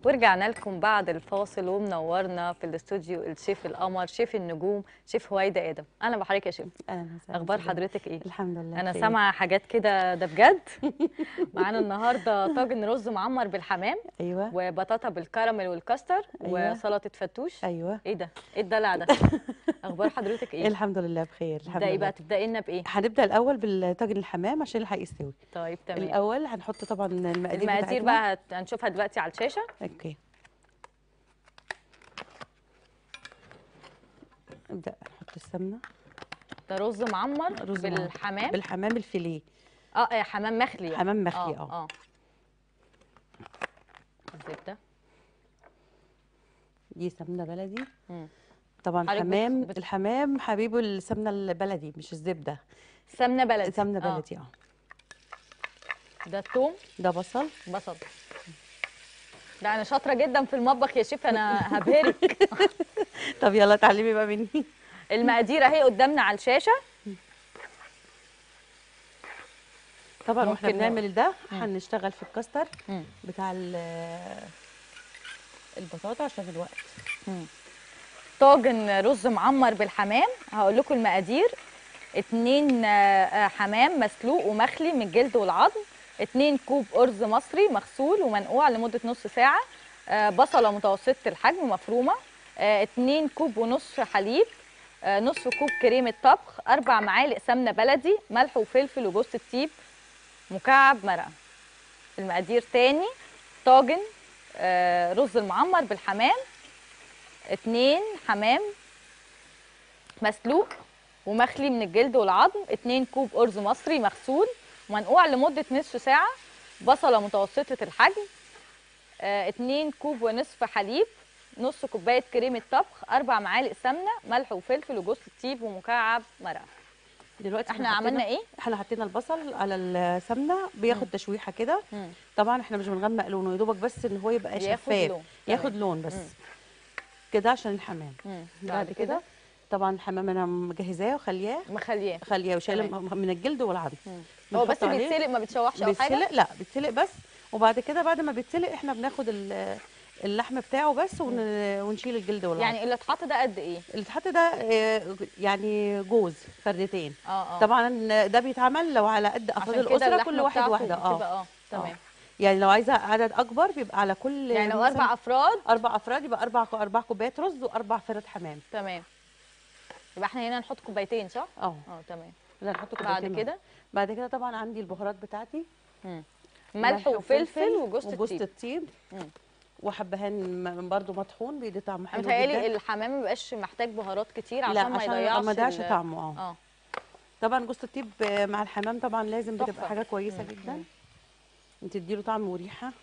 ورجعنا لكم بعد الفاصل ومنورنا في الاستوديو الشيف القمر شيف النجوم شيف هويدا ادم اهلا بحضرتك يا شيف اهلا وسهلا اخبار بيك. حضرتك ايه الحمد لله انا بخير. سامعه حاجات كده ده بجد معانا النهارده طاجن رز معمر بالحمام ايوه وبطاطا بالكراميل والكاستر أيوة. وسلطه فتوش ايوه ايه ده ايه الدلع ده اخبار حضرتك ايه الحمد لله بخير الحمد تبداي لله بقى تبداي لنا بايه هنبدا الاول بالطاجن الحمام عشان يلحق يستوي طيب تمام الاول هنحط طبعا المقادير المقادير بتاعتنا. بقى هت- هنشوفها دلوقتي على الشاشه اوكي نبدا نحط السمنه ده رز معمر رز معمر. بالحمام بالحمام الفيليه اه آه، حمام مخلي يعني. حمام مخلي، آه. اه الزبده دي سمنه بلدي مم. طبعا حضرتك بت- حمام بت- الحمام حبيبه السمنه البلدي مش الزبده سمنه بلدي سمنه آه. بلدي اه ده الثوم ده بصل بصل ده انا شاطره جدا في المطبخ يا شيف انا هبهرك طب يلا اتعلمي بقى مني المقادير اهي قدامنا على الشاشه طبعا واحنا ممكن- بنعمل ده مم. هنشتغل في الكاستر مم. بتاع ال- البطاطا عشان الوقت طاجن رز معمر بالحمام هقول لكم المقادير اتنين آه، آه، حمام مسلوق ومخلي من الجلد والعظم اتنين كوب أرز مصري مغسول ومنقوع لمدة نص ساعة آه، بصلة متوسطة الحجم مفرومة آه، اتنين كوب ونص حليب آه، نص كوب كريمة طبخ أربع معالق سمنة بلدي ملح وفلفل وجوز الطيب مكعب مرقة المقادير تاني طاجن آه، رز المعمر بالحمام اتنين حمام مسلوق ومخلي من الجلد والعظم اتنين كوب أرز مصري مغسول ومنقوع لمدة نصف ساعة بصلة متوسطة الحجم آه، اتنين كوب ونصف حليب نص كوباية كريمة طبخ أربع معالق سمنة ملح وفلفل وجوز الطيب ومكعب مرقة دلوقتي احنا عملنا ايه؟ احنا حطينا البصل على السمنه بياخد تشويحه كده مم. طبعا احنا مش بنغمق لونه يا دوبك بس ان هو يبقى ياخد شفاف لون. ياخد تمام. لون بس مم. كده عشان الحمام مم. بعد كده طبعا الحمام انا مجهزاه وخلياه مخلياه خليه وشايله تمام. من الجلد والعظم مم. هو بس بنحط عليه- بيتسلق ما بتشوحش أو حاجة؟ بيتسلق لا بيتسلق بس وبعد كده بعد ما بيتسلق احنا بناخد ال- اللحم بتاعه بس ون... ونشيل الجلد والعظم يعني اللي اتحط ده قد ايه؟ اللي اتحط ده آه، يعني جوز فردتين اه اه طبعا ده بيتعمل لو على قد افراد عشان كده الاسره اللحمة كل واحد بتاعته واحده اه بتبقى اه تمام يعني لو عايزه عدد اكبر بيبقى على كل يعني لو مثلاً اربع افراد اربع افراد يبقى اربع اربع كوبايات رز واربع فرد حمام تمام يبقى احنا هنا نحط كوبايتين صح؟ اه اه تمام لا نحط بعد كوبايتين كده بعد كده طبعا عندي البهارات بتاعتي مم. ملح وفلفل وجوز وجوز الطيب الطيب مم. وحبهان م- برضو مطحون بيدي طعم حلو متهيألي جدا الحمام ما بيبقاش محتاج بهارات كتير عشان لا ما عشان يضيعش ما يضيعش ال- طعمه اه اه طبعا جوز الطيب مع الحمام طبعا لازم تحفة. بتبقى حاجه كويسه مم. جدا تديله طعم وريحه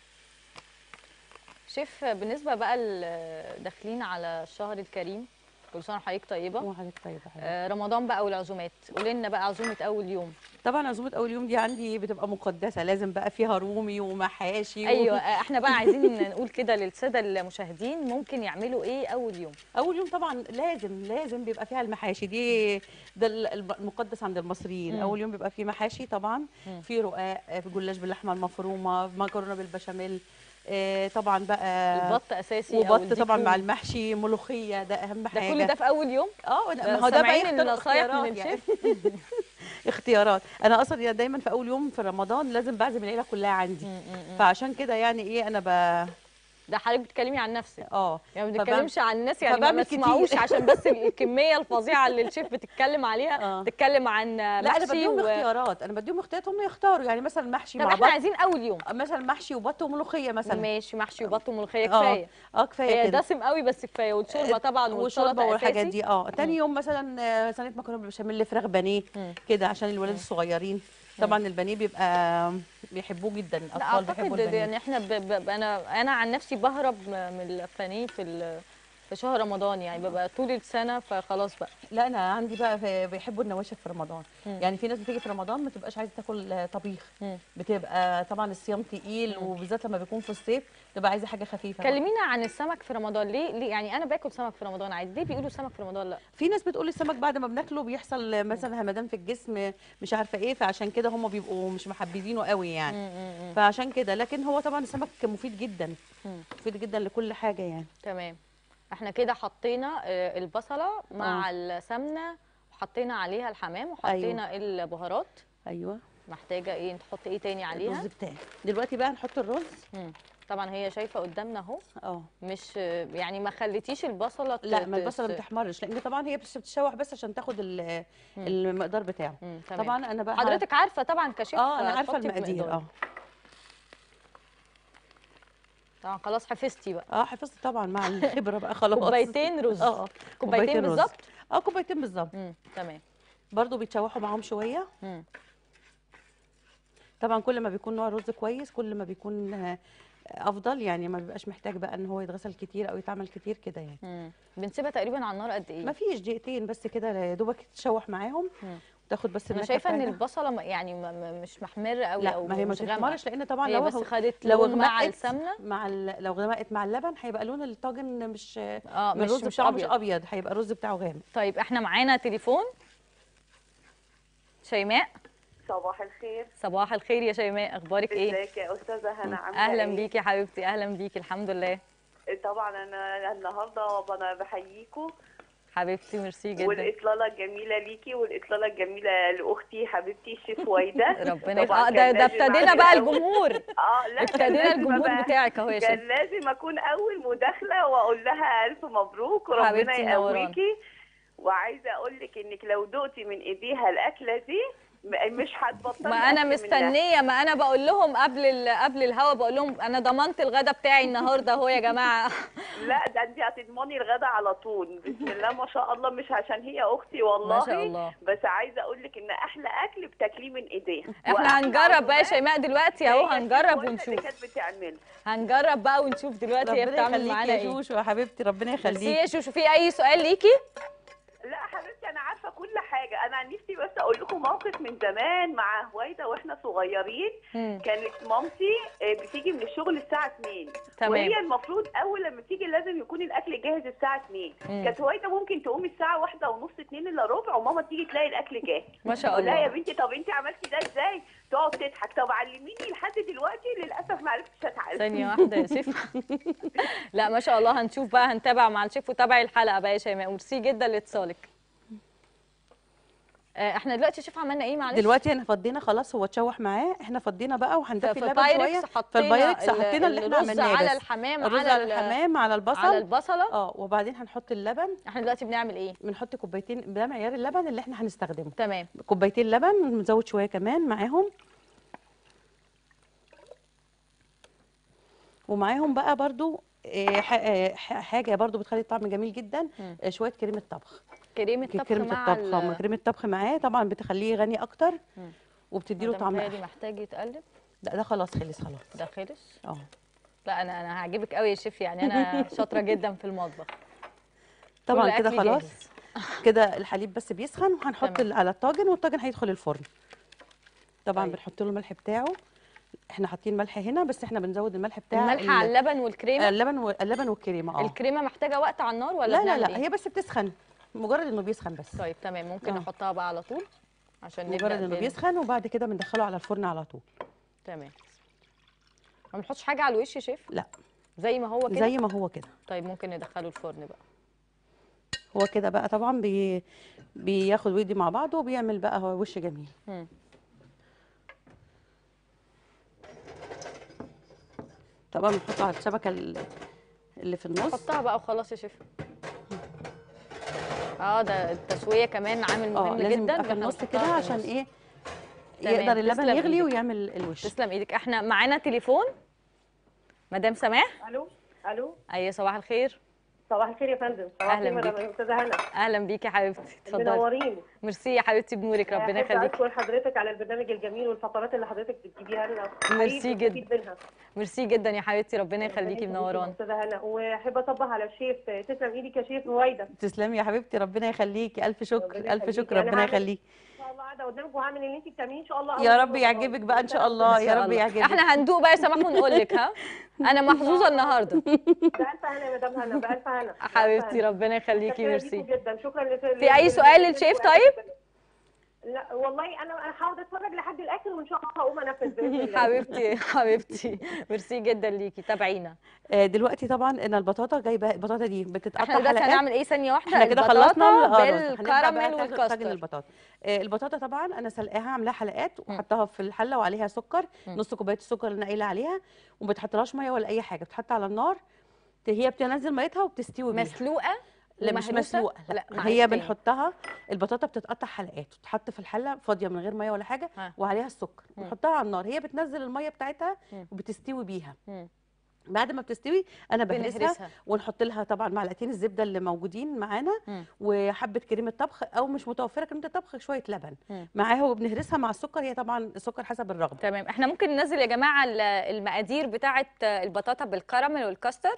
شيف بالنسبه بقى ل- داخلين على الشهر الكريم كل سنه وحضرتك طيبه وحاجات طيبه حلوة. آه رمضان بقى والعزومات قولي لنا بقى عزومه اول يوم طبعا عزومه اول يوم دي عندي بتبقى مقدسه لازم بقى فيها رومي ومحاشي و- ايوه آه، احنا بقى عايزين نقول كده للساده المشاهدين ممكن يعملوا ايه اول يوم اول يوم طبعا لازم لازم بيبقى فيها المحاشي دي ده ال- الب- المقدس عند المصريين مم. اول يوم بيبقى فيه محاشي طبعا مم. في رقاق في جلاش باللحمه المفرومه مكرونه بالبشاميل آه، طبعا بقى البط اساسي أو وبط طبعا الديك مع رومي. المحشي ملوخيه ده اهم ده حاجه كل ده في اول يوم اه ده ما هو ده بقى سامعين يختار النصايح من اختيارات يعني. الشيف اختيارات انا اصلا يعني دايما في اول يوم في رمضان لازم بعزم العيله كلها عندي م- م- م. فعشان كده يعني ايه انا ب ده حضرتك بتتكلمي عن نفسك اه يعني ما فبعمل- بنتكلمش عن الناس يعني ما فبعمل كتير. تسمعوش عشان بس الكميه الفظيعه اللي الشيف بتتكلم عليها آه. بتتكلم عن لا انا محشي بديهم و... اختيارات انا بديهم اختيارات هم يختاروا يعني مثلا محشي طب مع احنا بط عايزين اول يوم مثلا محشي وبط وملوخيه مثلا ماشي محشي وبط وملوخيه اه كفايه اه كفايه هي كده دسم قوي بس كفايه والشوربه طبعا والشوربه والسلطه والحاجات أساسي. دي اه تاني يوم مثلا آه، صينيه مكرونه بالبشاميل فراخ بانيه مم. كده عشان الولاد الصغيرين طبعا البانيه بيبقى بيحبوه جدا لا الاطفال بيحبوا اعتقد البانيه يعني احنا ب... ب... انا انا عن نفسي بهرب من الفانيه في ال... في شهر رمضان يعني ببقى طول السنه فخلاص بقى لا انا عندي بقى في- بيحبوا النواشف في رمضان مم. يعني في ناس بتيجي في رمضان ما تبقاش عايزه تاكل آه، طبيخ مم. بتبقى طبعا الصيام تقيل وبالذات لما بيكون في الصيف بتبقى عايزه حاجه خفيفه بقى. كلمينا عن السمك في رمضان ليه ليه يعني انا باكل سمك في رمضان عادي ليه بيقولوا سمك في رمضان لا في ناس بتقول السمك بعد ما بناكله بيحصل مثلا همدان في الجسم مش عارفه ايه فعشان كده هم بيبقوا مش محبذينه قوي يعني مم، مم، مم. فعشان كده لكن هو طبعا السمك مفيد جدا مم. مفيد جدا لكل حاجه يعني تمام احنا كده حطينا آه، البصله مع السمنه وحطينا عليها الحمام وحطينا البهارات ايوه محتاجه ايه نحط ايه تاني عليها الرز بتاعي دلوقتي بقى نحط الرز مم. طبعا هي شايفه قدامنا اهو اه مش يعني ما خليتيش البصله ت- لا ما البصله ما تس- بتحمرش لان طبعا هي بس بتتشوح بس عشان تاخد ال- المقدار بتاعه مم، تمام. طبعا انا بقى حضرتك عارفه طبعا كشيف اه انا عارفه هتحطي في المقادير مقدار. اه طبعا خلاص حفظتي بقى اه حفظت طبعا مع الخبره بقى خلاص كوبايتين رز اه كوبايتين رز. بالظبط اه كوبايتين بالظبط مم، تمام برضو بيتشوحوا معاهم شويه مم. طبعا كل ما بيكون نوع الرز كويس كل ما بيكون آه، افضل يعني ما بيبقاش محتاج بقى ان هو يتغسل كتير او يتعمل كتير كده يعني مم. بنسيبها تقريبا على النار قد ايه ما فيش دقيقتين بس كده يا دوبك تتشوح معاهم مم. تاخد بس انا النكهه شايفه ان بتاعتها. البصله ما- يعني ما- ما- مش محمره قوي لا او ما هي ما مش غامقة. تتحمرش لان طبعا هي لو بس هو- خدت لو لون مع غمقت السمنه مع ال- لو غمقت مع اللبن هيبقى لون الطاجن مش اه من مش الرز مش بتاعه مش ابيض ابيض هيبقى الرز بتاعه غامق طيب احنا معانا تليفون شيماء صباح الخير صباح الخير يا شيماء اخبارك ايه ازيك يا استاذه هنا عامله اهلا إيه؟ بيكي يا حبيبتي اهلا بيكي الحمد لله طبعا انا النهارده انا بحييكوا حبيبتي ميرسي جدا والاطلاله الجميله ليكي والاطلاله الجميله لاختي حبيبتي الشيف وايده ربنا طبعاً اه ده كان ده لازم ابتدينا أعمل بقى أول- الجمهور اه لا كان ابتدينا لازم الجمهور أبقى- بتاعك اهو يا كان شيخ لازم اكون اول مداخله واقول لها الف مبروك وربنا حبيبتي نورانا. يقويكي وعايزه اقول لك انك لو دقتي من ايديها الاكله دي م- مش هتبطلي ما انا أكل منها. مستنيه ما انا بقول لهم قبل ال... قبل الهوا بقول لهم انا ضمنت الغدا بتاعي النهارده اهو يا جماعه لا ده انت هتضمني الغدا على طول بسم الله ما شاء الله مش عشان هي اختي والله ما شاء الله. بس عايزه اقول لك ان احلى اكل بتاكليه من ايديها احنا وأحلى هنجرب بقى يا عزومات شيماء دلوقتي اهو هي هنجرب الوالدة اللي ونشوف كانت بتعمل هنجرب بقى ونشوف دلوقتي هي ربنا بتعمل يخليكي معانا يا ايه شوشو يا حبيبتي ربنا ميرسي يخليكي يا شوشو في اي سؤال ليكي لا حبيبتي انا عارفه كل حاجه انا نفسي بس اقول لكم موقف من زمان مع هويدا واحنا صغيرين مم. كانت مامتي آه، بتيجي من الشغل الساعه 2 تمام. وهي المفروض اول لما تيجي لازم يكون الاكل جاهز الساعه 2 مم. كانت هويدا ممكن تقوم الساعه واحدة ونص 2 الا ربع وماما تيجي تلاقي الاكل جاهز ما شاء اقول لها يا الله بنتي طب انت عملتي ده ازاي تقعد تضحك طب علميني لحد دلوقتي للاسف ما عرفتش اتعلم ثانية واحدة يا شيف لا ما شاء الله هنشوف بقى هنتابع مع الشيف وتابعي الحلقة بقى يا شيماء ميرسي جدا لاتصالك آه، احنا دلوقتي شوف عملنا ايه معلش دلوقتي احنا فضينا خلاص هو اتشوح معاه احنا فضينا بقى وهندفي في اللبن شويه بايركس في حطينا البايركس ال- حطينا اللي احنا الرز عملناه على بس. الحمام الرز على على ال- الحمام على البصل على البصلة اه وبعدين هنحط اللبن احنا دلوقتي بنعمل ايه بنحط كوبايتين ده معيار اللبن اللي احنا هنستخدمه تمام كوبايتين لبن ونزود شويه كمان معاهم ومعاهم بقى برضو آه، ح- آه، ح- حاجه برضو بتخلي الطعم جميل جدا مم. آه، شويه كريمه طبخ كريمة طبخ كريمه مع الطبخ اه ال- كريمه الطبخ معاه طبعا بتخليه غني اكتر مم. وبتدي له ده طعم متهيألي احلى محتاج يتقلب ده, ده خلاص خلص خلاص ده خلص اه لا انا انا هعجبك قوي يا شيف يعني انا شاطرة جدا في المطبخ طبعا كل كده أكلي خلاص جاهز. كده الحليب بس بيسخن وهنحط تمام. ال- على الطاجن والطاجن هيدخل الفرن طبعا طيب. بنحط له الملح بتاعه احنا حاطين ملح هنا بس احنا بنزود الملح بتاع الملح ال- على اللبن والكريمة اللبن و- اللبن والكريمه اه الكريمة محتاجة وقت على النار ولا لا لا بنعمل لا إيه؟ هي بس بتسخن مجرد انه بيسخن بس طيب تمام ممكن آه. نحطها بقى على طول عشان نبدأ مجرد انه بال- بيسخن وبعد كده بندخله على الفرن على طول تمام ما بنحطش حاجة على الوش يا شيف لا زي ما هو كده زي ما هو كده طيب ممكن ندخله الفرن بقى هو كده بقى طبعا بي بياخد ويدي مع بعضه وبيعمل بقى هو وش جميل مم. طبعا بنحطه على الشبكه ال- اللي في النص حطها بقى وخلاص يا شيف اه ده التسوية كمان عامل اه مهم لازم جدا يبقى إن في إحنا النص نحطها كده في عشان النص. ايه تمام، يقدر اللبن تسلم يغلي إيدك. ويعمل الوش تسلم ايدك احنا معانا تليفون مدام سماح الو الو اي صباح الخير صباح الخير يا فندم صباح أهلاً الخير بيك. مدام استاذه هنا اهلا بيكي يا حبيبتي اتفضلي منورين ميرسي يا حبيبتي بنورك ربنا أحب يخليكي اشكر حضرتك على البرنامج الجميل والفقرات اللي حضرتك بتجيبيها لنا ميرسي حقيقي جدا. بنستفيد منها ميرسي جدا يا حبيبتي ربنا يخليكي ربنا يخليكي منورانا يا استاذه هنا واحب اصبح على الشيف تسلم ايدك يا شيف هويدا تسلمي يا حبيبتي ربنا يخليكي الف شكر ربنا الف يخليكي. شكر أنا ربنا هعمل- يخليكي ان شاء الله قاعده قدامك وهعمل اللي انت بتعمليه ان شاء الله يا أول رب مرة. يعجبك بقى ان شاء الله إن يا شاء رب الله. يعجبك احنا هندوق بقى يا سماح ونقول لك ها انا محظوظه النهارده بألف هنا يا مدام هنا بألف هنا بألف حبيبتي هنا. ربنا يخليكي شكرا ميرسي ليكم جدا شكرا لت... في أي سؤال للشيف طيب؟ لا والله انا انا هقعد اتفرج لحد الاخر وان شاء الله هقوم انفذ باذن الله حبيبتي حبيبتي ميرسي جدا ليكي تابعينا آه، دلوقتي طبعا انا البطاطا جايبه البطاطا دي بتتقطع احنا دلوقتي حلقات هنعمل ايه ثانيه واحده احنا كده البطاطا خلصنا ال- آه، هنبدأ بقى بالكراميل طاجن- طاجن والكاستر البطاطا آه، البطاطا طبعا انا سلقاها عاملاها حلقات وحطها في الحله وعليها سكر مم. نص كوبايه السكر اللي انا قايله عليها وما بتحطلهاش ميه ولا اي حاجه بتتحط على النار ت- هي بتنزل ميتها وبتستوي بيها مسلوقه لا مش ومهروسة؟ مسلوقه لا, لا معلش هي تاني. بنحطها البطاطا بتتقطع حلقات وتتحط في الحله فاضيه من غير ميه ولا حاجه ها. وعليها السكر مم. ونحطها على النار هي بتنزل الميه بتاعتها مم. وبتستوي بيها مم. بعد ما بتستوي انا بهرسها بنهرسها ونحط لها طبعا معلقتين الزبده اللي موجودين معانا مم. وحبه كريمه طبخ او مش متوفره كريمه الطبخ شويه لبن مم. معاها وبنهرسها مع السكر هي طبعا السكر حسب الرغبه تمام احنا ممكن ننزل يا جماعه ال- المقادير بتاعه البطاطا بالكراميل والكاستر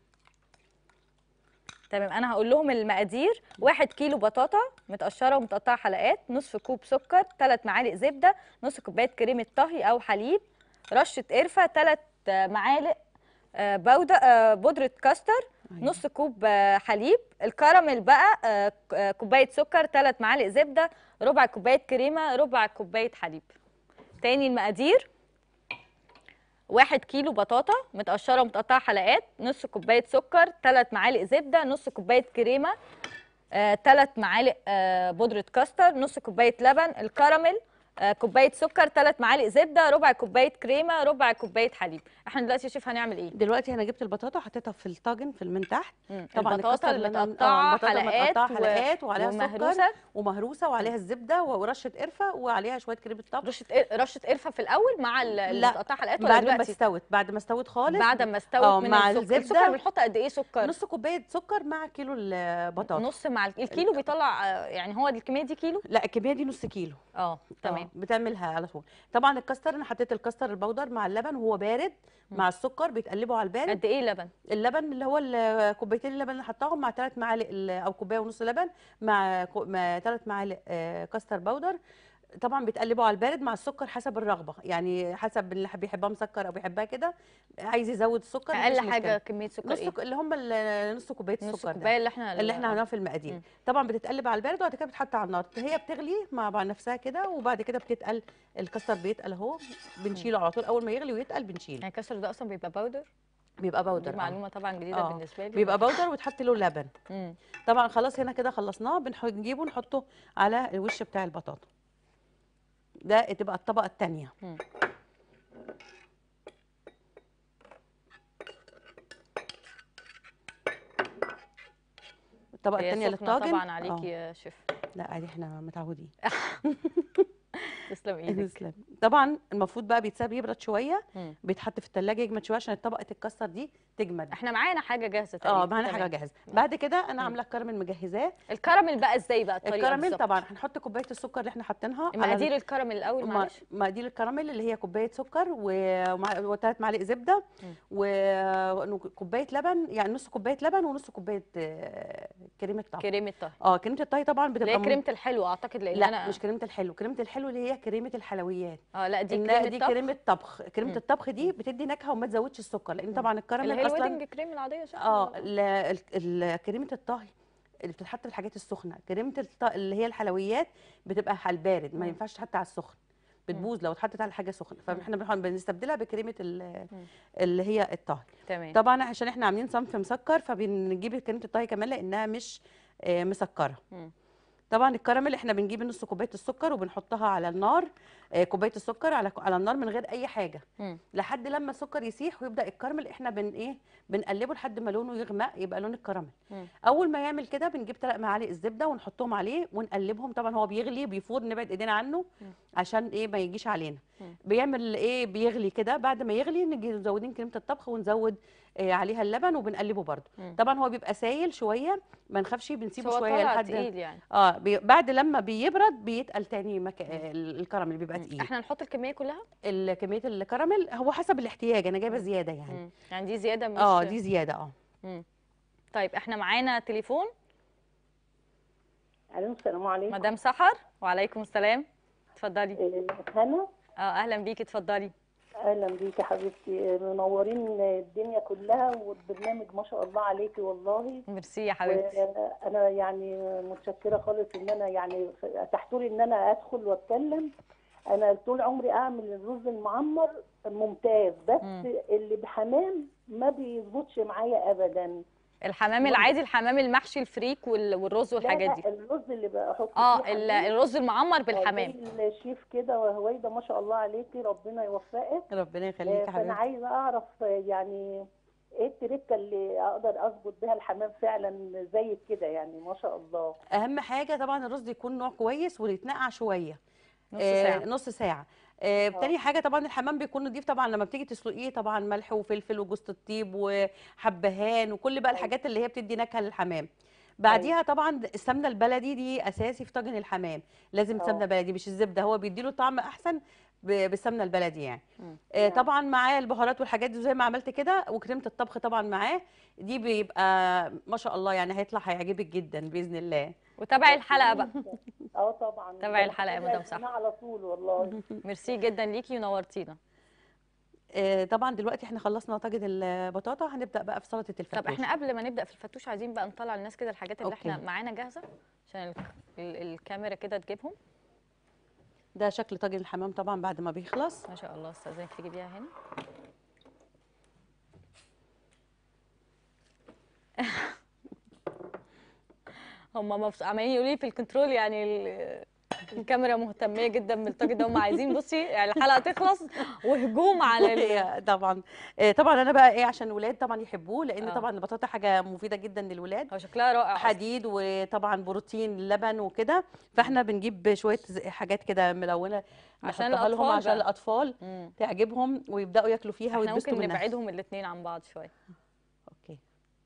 تمام انا هقول لهم المقادير واحد كيلو بطاطا متقشره ومتقطعه حلقات نصف كوب سكر ثلاث معالق زبده نص كوبايه كريمه طهي او حليب رشه قرفه ثلاث معالق آه، بودة آه، بودرة كاستر أيوة. نص كوب آه، حليب الكراميل بقى آه، ك- آه، كوباية سكر ثلاث معالق زبدة ربع كوباية كريمة ربع كوباية حليب تاني المقادير واحد كيلو بطاطا متقشرة ومتقطعة حلقات نص كوباية سكر ثلاث معالق زبدة نص كوباية كريمة ثلاث معالق آه، بودرة كاستر نص كوباية لبن الكراميل آه، كوباية سكر ثلاث معالق زبدة ربع كوباية كريمة ربع كوباية حليب احنا دلوقتي يا شيف هنعمل ايه؟ دلوقتي انا جبت البطاطا حطيتها في الطاجن في من تحت مم. طبعا البطاطا الكاستر اللي أنا- آه، المتقطعة البطاطا حلقات, متقطعة و- حلقات وعليها سكر ومهروسة ومهروسه وعليها الزبده ورشه قرفه وعليها شويه كريمه طبخ رشة قر- رشة قرفة في الأول مع ال- لا، المتقطعة حلقات ولا بعد ما دلوقتي؟ استوت بعد ما استوت خالص بعد ما آه، استوت من مع السكر الزبدة. السكر بنحط قد إيه سكر؟ نص كوبايه سكر مع كيلو البطاطا نص مع ال- الكيلو بيطلع آه، يعني هو دي الكمية دي كيلو؟ لا الكميه دي نص كيلو اه تمام آه، بتعملها على طول طبعا الكاستر انا حطيت الكاستر البودر مع اللبن وهو بارد مع السكر بيتقلبوا على البارد قد إيه لبن؟ اللبن اللي هو ال- كوبايتين اللبن اللي حطاهم مع ثلاث معالق ال- او كوبايه ونص لبن مع ثلاث معالق آه، كاستر بودر طبعا بيتقلبوا على البارد مع السكر حسب الرغبه يعني حسب اللي حب- بيحبها مسكر او بيحبها كده عايز يزود السكر مفيش أقل حاجة مشكلة. كمية سكر نص إيه؟ ك- اللي هم ال- نص كوبايه نص السكر ده كوباية اللي احنا اللي احنا عملناه في المقادير مم. طبعا بتتقلب على البارد وبعد كده بتتحط على النار هي بتغلي مع بعض نفسها كده وبعد كده بتتقل الكاستر بيتقل اهو بنشيله على طول اول ما يغلي ويتقل بنشيله يعني الكسر ده أصلا بيبقى باودر؟ بيبقى دي بودر آه. معلومة طبعا جديدة آه. بالنسبة لي بيبقى بودر وتحط له لبن مم. طبعا خلاص هنا كده خلصناه بنح- بنجيبه نحطه على الوش بتاع البطاطا ده تبقى الطبقه الثانيه مم. الطبقه هي الثانيه سخنة للطاجن طبعا آه. عليكي يا شيف لا عادي احنا متعودين تسلم ايدك تسلم طبعا المفروض بقى بيتساب يبرد شويه مم. بيتحط في الثلاجه يجمد شويه عشان طبقه الكاستر دي تجمد احنا معانا حاجة جاهزة اه تقريبا معانا حاجه تمام. جاهزه بعد كده انا عامله الكراميل مجهزاه الكراميل بقى ازاي بقى الطريقة الكراميل بالظبط؟ طبعا هنحط كوبايه السكر اللي احنا حاطينها على مقادير الكراميل الأول ما- معلش مقادير الكراميل اللي هي كوبايه سكر ومع- وثلاث معالق زبده مم. وكوبايه لبن يعني نص كوبايه لبن ونص كوبايه آه، كريمه طبخ كريمة طهي اه كريمه الطهي طبعا اللي بتبقى هي م- كريمة الحلو أعتقد لأن لا أنا مش كريمه الحلو كريمه الحلو اللي هي كريمه الحلويات اه لا دي إنها كريمة دي طبخ كريمه طبخ كريمه مم. الطبخ دي بتدي نكهه وما تزودش السكر لان طبعا اللي الكراميل هي اصلا الويدنج كريم العادية صح؟ اه ال- ال- ال- كريمه الطهي اللي بتتحط في الحاجات السخنه كريمه الط... اللي هي الحلويات بتبقى على البارد ما مم. ينفعش تحط على السخن بتبوظ لو اتحطت على حاجه سخنه فاحنا بنح- بنستبدلها بكريمه ال- مم. اللي هي الطهي تمام طبعا عشان احنا عاملين صنف مسكر فبنجيب كريمه الطهي كمان لانها مش آه، مسكره مم. طبعا الكراميل احنا بنجيب نص كوبايه السكر وبنحطها على النار آه، كوبايه السكر على على النار من غير اي حاجه مم. لحد لما السكر يسيح ويبدا الكراميل احنا بن ايه بنقلبه لحد ما لونه يغمق يبقى لون الكراميل مم. اول ما يعمل كده بنجيب ثلاث معالق الزبده ونحطهم عليه ونقلبهم طبعا هو بيغلي بيفور نبعد ايدينا عنه مم. عشان ايه ما يجيش علينا مم. بيعمل ايه بيغلي كده بعد ما يغلي نجي مزودين كريمه الطبخ ونزود آه، عليها اللبن وبنقلبه برده مم. طبعا هو بيبقى سايل شويه ما نخافش بس بنسيبه هو شويه طالع لحد تقيل يعني اه بي... بعد لما بيبرد بيتقل تاني مك... آه، الكراميل بيبقى مم. تقيل احنا نحط الكميه كلها ال- كميه الكراميل هو حسب الاحتياج انا جايبه مم. زياده يعني مم. يعني دي زياده مش اه دي زياده اه مم. طيب احنا معانا تليفون الو السلام عليكم مدام سحر وعليكم السلام اتفضلي آه، هنا اه اهلا بيكي اتفضلي اهلا بيكي يا حبيبتي منورين الدنيا كلها والبرنامج ما شاء الله عليكي والله ميرسي يا حبيبتي وانا يعني متشكره خالص ان انا يعني اتحتوا لي ان انا ادخل واتكلم انا طول عمري اعمل الرز المعمر ممتاز بس مم. اللي بحمام ما بيظبطش معايا ابدا الحمام العادي الحمام المحشي الفريك وال- والرز والحاجات لا دي لا الرز اللي بحط اه فيه ال- حمام الرز المعمر بالحمام زي الشيف كده وهويدا ما شاء الله عليكي ربنا يوفقك ربنا يخليك يا فانا حبيبتي عايزه اعرف يعني ايه التركه اللي اقدر اظبط بيها الحمام فعلا زي كده يعني ما شاء الله اهم حاجه طبعا الرز يكون نوع كويس ويتنقع شويه نص آه، ساعه نص ساعه آه، آه. تاني حاجه طبعا الحمام بيكون نضيف طبعا لما بتيجي تسلقيه طبعا ملح وفلفل وجوز الطيب وحبهان وكل بقى أيوة. الحاجات اللي هي بتدي نكهه للحمام بعديها طبعا السمنه البلدي دي اساسي في طاجن الحمام لازم آه. سمنه بلدي مش الزبده هو بيديله طعم احسن ب- بالسمنه البلدي يعني مم. آه، نعم. طبعا معاه البهارات والحاجات دي زي ما عملت كده وكريمه الطبخ طبعا معاه دي بيبقى ما شاء الله يعني هيطلع هيعجبك جدا باذن الله وتابعي الحلقه بقى اه طبعا تابعي ده الحلقة يا محتاجة مدام سحر. أسمعها على طول والله ميرسي جدا ليكي ونورتينا آه، طبعا دلوقتي احنا خلصنا طاجن البطاطا هنبدا بقى في سلطه الفتوش طب احنا قبل ما نبدا في الفتوش عايزين بقى نطلع للناس كده الحاجات اللي احنا أوكي. معانا جاهزه عشان ال- ال- الكاميرا كده تجيبهم ده شكل طاجن الحمام طبعا بعد ما بيخلص ما شاء الله استاذنك تجيبيها هنا هم مبس... عمالين يقولوا لي في الكنترول يعني ال- الكاميرا مهتميه جدا بالطاجن ده هم عايزين بصي يعني الحلقه تخلص وهجوم على ال... هي طبعا آه، طبعا انا بقى ايه عشان الولاد طبعا يحبوه لان آه. طبعا البطاطا حاجه مفيده جدا للولاد هو شكلها رائع أصلاً. حديد وطبعا بروتين لبن وكده فاحنا بنجيب شويه ز- حاجات كده ملونه عشان نحطها لهم الأطفال عشان بقى. الاطفال مم. تعجبهم ويبداوا ياكلوا فيها احنا ويتبسطوا ممكن منها نبعدهم الاثنين عن بعض شويه اوكي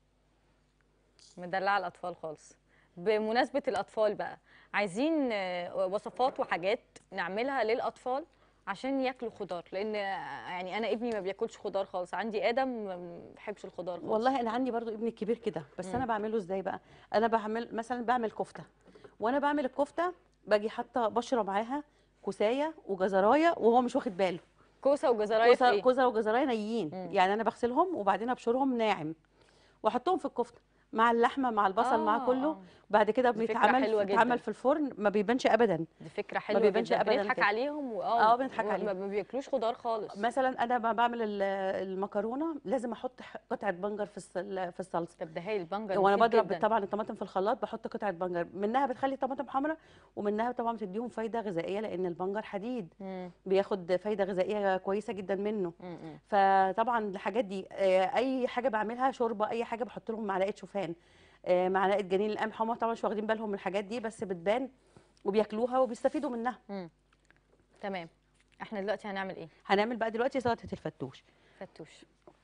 مدلعه الاطفال خالص بمناسبه الاطفال بقى عايزين آه، وصفات وحاجات نعملها للاطفال عشان ياكلوا خضار لان آه، يعني انا ابني ما بياكلش خضار خالص عندي ادم ما بيحبش الخضار خالص والله انا عندي برضو ابني الكبير كده بس مم. انا بعمله ازاي بقى انا بعمل مثلا بعمل كفته وانا بعمل الكفته باجي حاطه بشره معاها كوسايه وجزرايه وهو مش واخد باله كوسه وجزرايه في كوسه ايه كوسه وجزرايه نيين مم. يعني انا بغسلهم وبعدين ابشرهم ناعم واحطهم في الكفته مع اللحمه مع البصل مع آه، كله آه. بعد كده دي فكرة بيتعمل حلوة جدا. بيتعمل في الفرن ما بيبانش ابدا دي فكره حلوه بيبانش جدا أبداً بنضحك كده. عليهم و- آه، بنضحك وما- عليهم. ما بياكلوش خضار خالص مثلا انا ب- بعمل ال- المكرونه لازم احط ح- قطعه بنجر في الص- في الصلصه طب ده هايل البنجر وانا مفيد بضرب جداً. طبعا الطماطم في الخلاط بحط قطعه بنجر منها بتخلي الطماطم حمراء ومنها طبعا بتديهم فايده غذائيه لان البنجر حديد مم، بياخد فايده غذائيه كويسه جدا منه مم، مم. فطبعا الحاجات دي آه، اي حاجه بعملها شوربه اي حاجه بحط لهم معلقه شوفان آه، معلقه جنين القمح هم طبعا مش واخدين بالهم من الحاجات دي بس بتبان وبياكلوها وبيستفيدوا منها تمام احنا دلوقتي هنعمل ايه هنعمل بقى دلوقتي سلطه الفتوش فتوش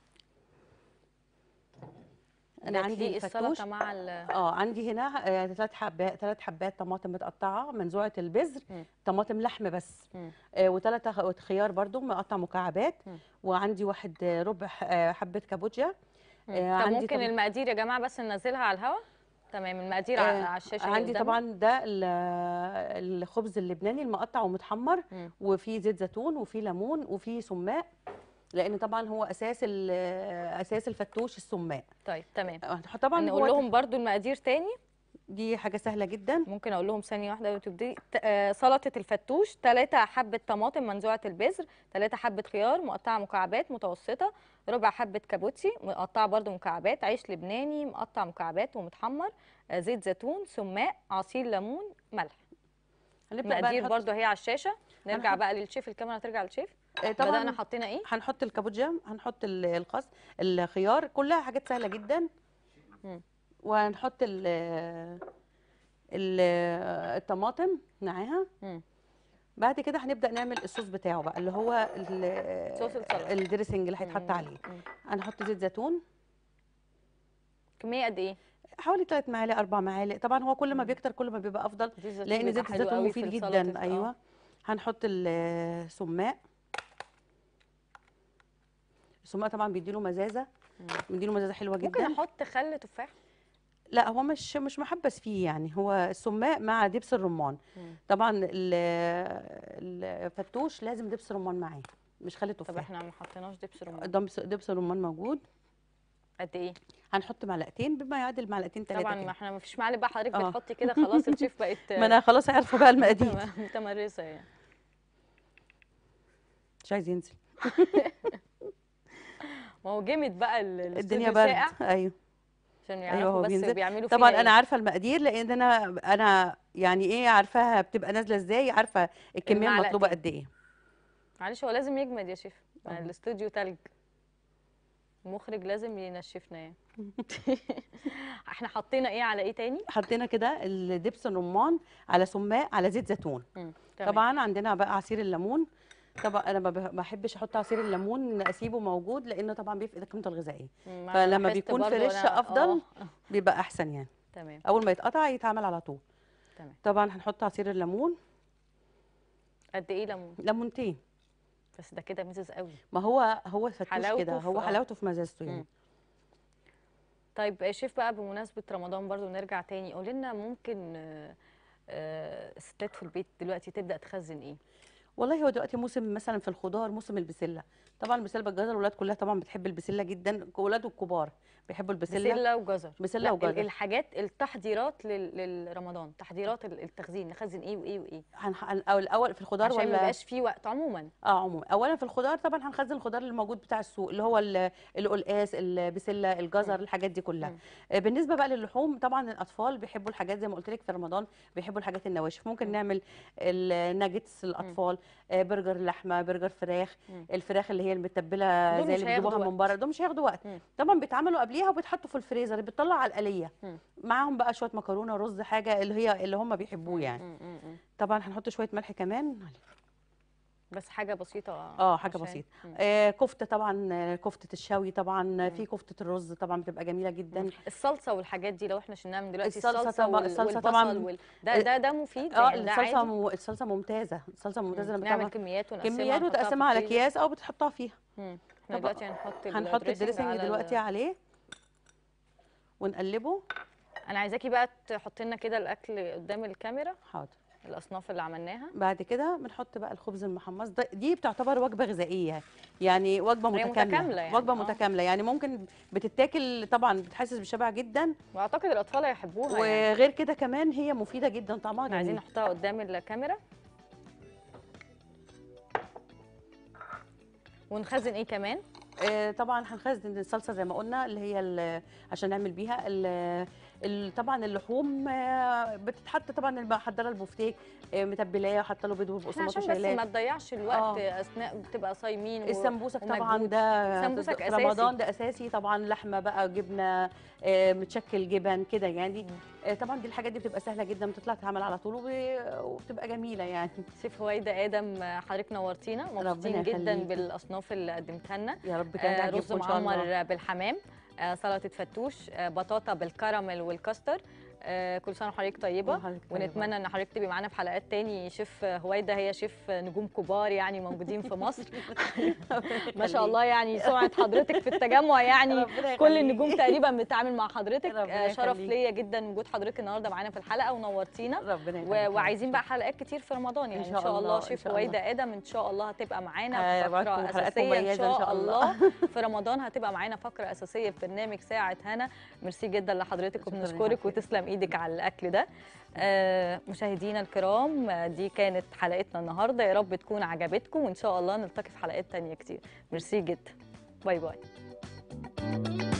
انا عندي بتليق الفتوش السلطه مع ال اه عندي هنا ثلاث حبات ثلاث حبات طماطم متقطعه منزوعه البذر مم. طماطم لحم بس مم. وثلاثه خيار برضو مقطع مكعبات مم. وعندي واحد آه، ربع ح- آه، حبه كابوتشا مم. آه، طب عندي ممكن طبعاً- المقادير يا جماعه بس ننزلها على الهواء تمام المقادير على آه، على الشاشه اللي عندي قدامنا. طبعا ده ال- الخبز اللبناني المقطع ومتحمر مم. وفيه زيت زيتون وفيه ليمون وفيه سماق لان طبعا هو اساس ال- اساس الفتوش السماق طيب تمام آه، طبعا نقول هو لهم برضو المقادير تاني دي حاجه سهله جدا ممكن اقول لهم ثانيه واحده وتبدي ت- آه، سلطه الفتوش 3 حبه طماطم منزوعه البذر 3 حبه خيار مقطعه مكعبات متوسطه ربع حبه كابوتشي مقطعه برضو مكعبات عيش لبناني مقطع مكعبات ومتحمر آه، زيت زيتون سماق عصير ليمون ملح هنبدا بقى المقادير نحط برضو اهي على الشاشه نرجع هنحط- بقى للشيف الكاميرا ترجع للشيف آه، بدأنا طبعا حطينا ايه هنحط الكابوتشا هنحط ال- الخس الخيار كلها حاجات سهله جدا مم. وهنحط ال ال- الطماطم معاها مم. بعد كده هنبدا نعمل الصوص بتاعه بقى اللي هو ال- صوص السلطة. الدريسنج اللي هيتحط مم. عليه مم. هنحط زيت زيتون كميه قد ايه حوالي 3 معالق 4 معالق طبعا هو كل ما مم. بيكتر كل ما بيبقى افضل زيت الزيتون لان بيبقى زيت حلو الزيتون قوي في مفيد السلطة. جدا آه. ايوه هنحط السماق السماق طبعا بيديله مزازه مم. بيديله مزازه حلوه ممكن جدا احط خل تفاح لا هو مش مش محبس فيه يعني هو السماق مع دبس الرمان مم. طبعا ال- الفتوش لازم دبس رمان معاه مش خلي طب تفاح احنا ما حطيناش دبس رمان دبس دبس الرمان موجود قد ايه هنحط معلقتين بما يعادل معلقتين ثلاثه طبعا ما احنا ما فيش معلق بقى حضرتك آه. بتحطي كده خلاص الشيف بقت ما انا خلاص عارفه بقى المقادير متمرسه يعني مش عايز ينزل ما هو جامد بقى ال- الدنيا الاستوديو برد ساقع ايوه عشان ايوه يعرفوا هو بس بينزل بيعملوا طبعا فينا انا إيه. عارفه المقادير لان انا انا يعني ايه عارفاها بتبقى نازله ازاي عارفه الكميه المطلوبه المعلقتين. قد ايه معلش هو لازم يجمد يا شيف آه. الاستوديو تلج المخرج لازم ينشفنا يعني احنا حطينا ايه على ايه تاني حطينا كده الدبس الرمان على سماق على زيت زيتون مم. تمام. طبعا عندنا بقى عصير الليمون طبعا انا ما بح- ما بحبش احط عصير الليمون اسيبه موجود لانه طبعا بيفقد قيمته الغذائيه مم، ما فلما لاحظت بيكون برضو فريش أنا- أفضل. آه، بيبقى احسن يعني تمام اول ما يتقطع يتعمل على طول تمام طبعا هنحط عصير الليمون قد ايه ليمون ليمونتين بس ده كده مزز قوي ما هو هو الفتوش حلاوته كده في- هو آه. حلاوته في مزازته يعني مم. طيب يا شيف بقى بمناسبة رمضان برضو نرجع تاني قولي لنا ممكن آه، آه، الستات في البيت دلوقتي تبدأ تخزن ايه؟ والله هو دلوقتي موسم مثلا في الخضار موسم البسله طبعا البسله بالجزر الولاد كلها طبعا بتحب البسله جدا ولاد الكبار بيحبوا البسله بسلة وجزر بسلة لا، وجزر. ال- الحاجات التحضيرات لل- للرمضان تحضيرات ال- التخزين نخزن ايه وايه وايه هنح... أو الاول في الخضار عشان ما ولا يبقاش فيه وقت عموما اه عموما اولا في الخضار طبعا هنخزن الخضار اللي موجود بتاع السوق اللي هو ال- القلقاس البسله الجزر مم. الحاجات دي كلها مم. آه، بالنسبه بقى للحوم طبعا الاطفال بيحبوا الحاجات زي ما قلت لك في رمضان بيحبوا الحاجات النواشف ممكن مم. نعمل الناجتس الاطفال آه، برجر لحمه برجر فراخ مم. الفراخ اللي هي المتبله دول زي مش اللي بيجيبوها هياخدوا من بره دول مش هياخدوا وقت مم. طبعا بيتعملوا قبليها وبيتحطوا في الفريزر بيطلع على الآلية مم. معاهم بقى شويه مكرونه رز حاجه اللي هي اللي هم بيحبوه يعني مم، مم، مم. طبعا هنحط شويه ملح كمان بس حاجة بسيطة اه حاجه عشان- بسيطه مم. آه كفته طبعا آه، كفته الشوي طبعا مم. آه، في كفته الرز طبعا بتبقى جميله جدا الصلصه والحاجات دي لو احنا شلناها من دلوقتي الصلصة الصلصه طبعا- وال- الصلصة والبصل طبعا- وال... ده ده ده مفيد اه يعني ده الصلصه عادي مو... الصلصه ممتازه الصلصه ممتازه لما نعمل تعمل كميات ونقسمها كميات نحطها في وتقسمها على الفريزر. اكياس او بتحطها فيها مم. احنا طب دلوقتي هنحط هنحط الدريسنج على دلوقتي ال- عليه ونقلبه انا عايزاكي بقى تحطي لنا كده الاكل قدام الكاميرا حاضر الاصناف اللي عملناها بعد كده بنحط بقى الخبز المحمص ده دي بتعتبر وجبه غذائيه يعني وجبه هي متكامله متكاملة يعني، وجبه آه. متكامله يعني ممكن بتتاكل طبعا بتحسس بالشبع جدا واعتقد الاطفال هيحبوها يعني وغير كده كمان هي مفيده جدا طعمها احنا عايزين جميل نحطها قدام الكاميرا ونخزن ايه كمان آه، طبعا هنخزن الصلصه زي ما قلنا اللي هي ال- عشان نعمل بيها ال- ال- طبعا اللحوم آه، بتتحط طبعا محضره البفتيك آه، متبلاه وحاطه له بيض احنا وبقسماط عشان بس وشايلاه ما تضيعش الوقت آه. اثناء بتبقى صايمين و... السمبوسك طبعا ومجهود. ده سمبوسك في أساسي. رمضان ده اساسي طبعا لحمه بقى جبنه آه، متشكل جبن كده يعني مم. آه، طبعا دي الحاجات دي بتبقى سهله جدا بتطلع تتعمل على طول وب- وبتبقى جميله يعني شيف هويدا ادم حضرتك نورتينا مبسوطين جدا يخليكي. بالاصناف اللي قدمتها لنا يا رب كان آه، تعجبكم رز ان شاء الله معمر بالحمام آه، سلطه فتوش آه، بطاطا بالكراميل والكاستر آه، كل سنه وحضرتك طيبه وحضرتك طيبة. ونتمنى ان حضرتك تبقي معانا في حلقات تاني شيف هويدا هي شيف نجوم كبار يعني موجودين في مصر ما شاء الله يعني سمعه حضرتك في التجمع يعني ربنا كل يخليكي. النجوم تقريبا بتتعامل مع حضرتك ربنا آه، شرف يخليكي. ليا جدا وجود حضرتك النهارده معانا في الحلقه ونورتينا ربنا و- يخليك. وعايزين بقى حلقات كتير في رمضان يعني ان شاء, الله, الله، إن شيف شاء هويدا ادم ان شاء الله هتبقى معانا آه، في فقره بعتكم حلقات اساسيه ان مميزة شاء, الله في رمضان هتبقى معانا فقره اساسيه في برنامج ساعه هنا ميرسي جدا لحضرتك شكراً يا وبنشكرك حبيبتي. وتسلم ايدك على الاكل ده آه، مشاهدينا الكرام آه، دي كانت حلقتنا النهارده يا رب تكون عجبتكم وان شاء الله نلتقي في حلقات تانية كتير ميرسي جدا باي باي